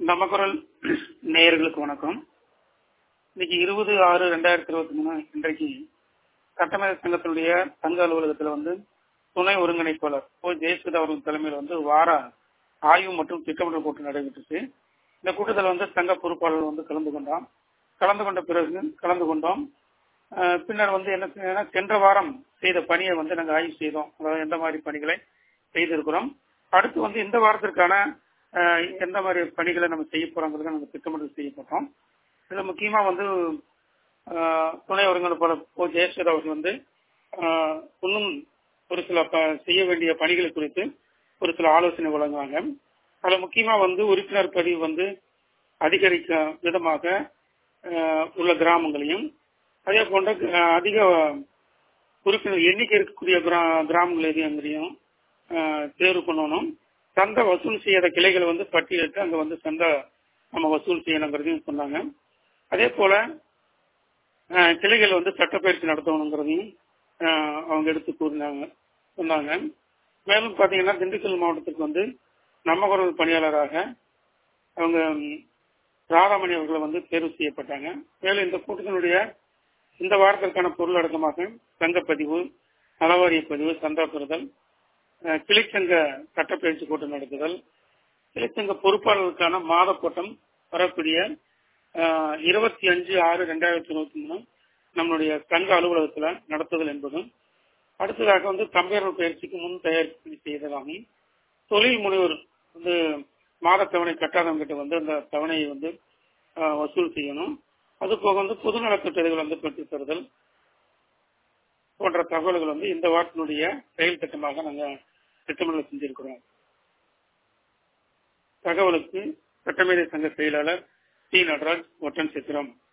நம்ம குரல் நேயர்களுக்கு வணக்கம் இன்னைக்கு இருபது ஆறு ரெண்டாயிரத்தி இருபத்தி மூணு இன்றைக்கு சட்டமேத சங்கத்தினுடைய சங்க அலுவலகத்தில் வந்து துணை ஒருங்கிணைப்பாளர் ஓ ஜெயசுதா அவர்கள் தலைமையில் வந்து வார ஆய்வு மற்றும் திட்டமிடல் கூட்டம் நடைபெற்றுச்சு இந்த கூட்டத்தில் வந்து சங்க பொறுப்பாளர்கள் வந்து கலந்து கொண்டோம் கலந்து கொண்ட பிறகு கலந்து கொண்டோம் அஹ் பின்னர் வந்து என்ன செய்யணும்னா, சென்ற வாரம் செய்த பணியை வந்து நாங்கள் ஆய்வு செய்தோம் அதாவது எந்த மாதிரி பணிகளை செய்திருக்கிறோம் அடுத்து வந்து இந்த வாரத்திற்கான அஹ், எந்த மாதிரி பணிகளை நம்ம செய்ய போறோங்கிறத நாங்கள் திட்டமிடல் செய்ய போறோம் இதுல முக்கியமா வந்து அஹ், துணை ஒருங்கிணைப்பாளர் ஓ ஜெயஸ்வரா அவர்கள் வந்து அஹ், இன்னும் ஒரு சில ப- செய்ய வேண்டிய பணிகள் குறித்து ஒரு சில ஆலோசனை வழங்குவாங்க அதுல முக்கியமா வந்து உறுப்பினர் பதிவு வந்து அதிகரிக்க விதமாக அஹ், உள்ள கிராமங்களையும் அதே போன்ற அஹ், அதிக உறுப்பினர் எண்ணிக்கை இருக்கக்கூடிய கிரா- கிராமங்கள் எதையும் தேர்வு பண்ணணும் சந்தை வசூல் செய்யாத கிளைகளை வந்து பட்டியலிட்டு அங்க வந்து சந்தை நம்ம வசூல் செய்யணுங்கிறதையும் சொன்னாங்க அதே போல அஹ், கிளைகள் வந்து சட்டப்பயிற்சி நடத்தணுங்கிறதையும் அஹ், அவங்க எடுத்து கூறினாங்க சொன்னாங்க மேலும் பாத்தீங்கன்னா திண்டுக்கல் மாவட்டத்துக்கு வந்து நம்ம குரல் பணியாளராக அவங்க ம், ராதாமணி அவர்கள் வந்து தேர்வு செய்யப்பட்டாங்க மேலும் இந்த கூட்டத்தினுடைய இந்த வாரத்திற்கான பொருள் அடக்கமாக சங்கப்பதிவு நலவாரிய பதிவு சந்தா பெறுதல் அஹ், கிளைச்சங்க சட்டப்பயிற்சி கூட்டம் நடத்துதல் கிளைச்சங்க பொறுப்பாளர்களுக்கான மாத கூட்டம் வரக்கூடிய இருபத்தி அஞ்சு ஆறு ரெண்டாயிரத்தி இருபத்தி மூணு நம்மளுடைய சங்க அலுவலகத்துல நடத்துதல் என்பதும் அடுத்ததாக வந்து தம்பையர்கள் பயிற்சிக்கு முன் தயாரிப்பு செய்ததாகவும் தொழில் முனைவர் வந்து மாத தவணை கட்டாதவங்க கிட்ட வந்து அந்த தவணையை வந்து அஹ், வசூல் செய்யணும் அது போக வந்து பொது நலத்திட்டங்கள் வந்து பெற்றுத் தருதல் போன்ற தகவல்கள் வந்து இந்த வாரத்தினுடைய செயல் திட்டமாக நாங்க திட்டமிடல் செஞ்சிருக்கிறோம் தகவலுக்கு சட்டமேதை சங்க செயலாளர் டி நடராஜ் ஒட்டன் சித்திரம்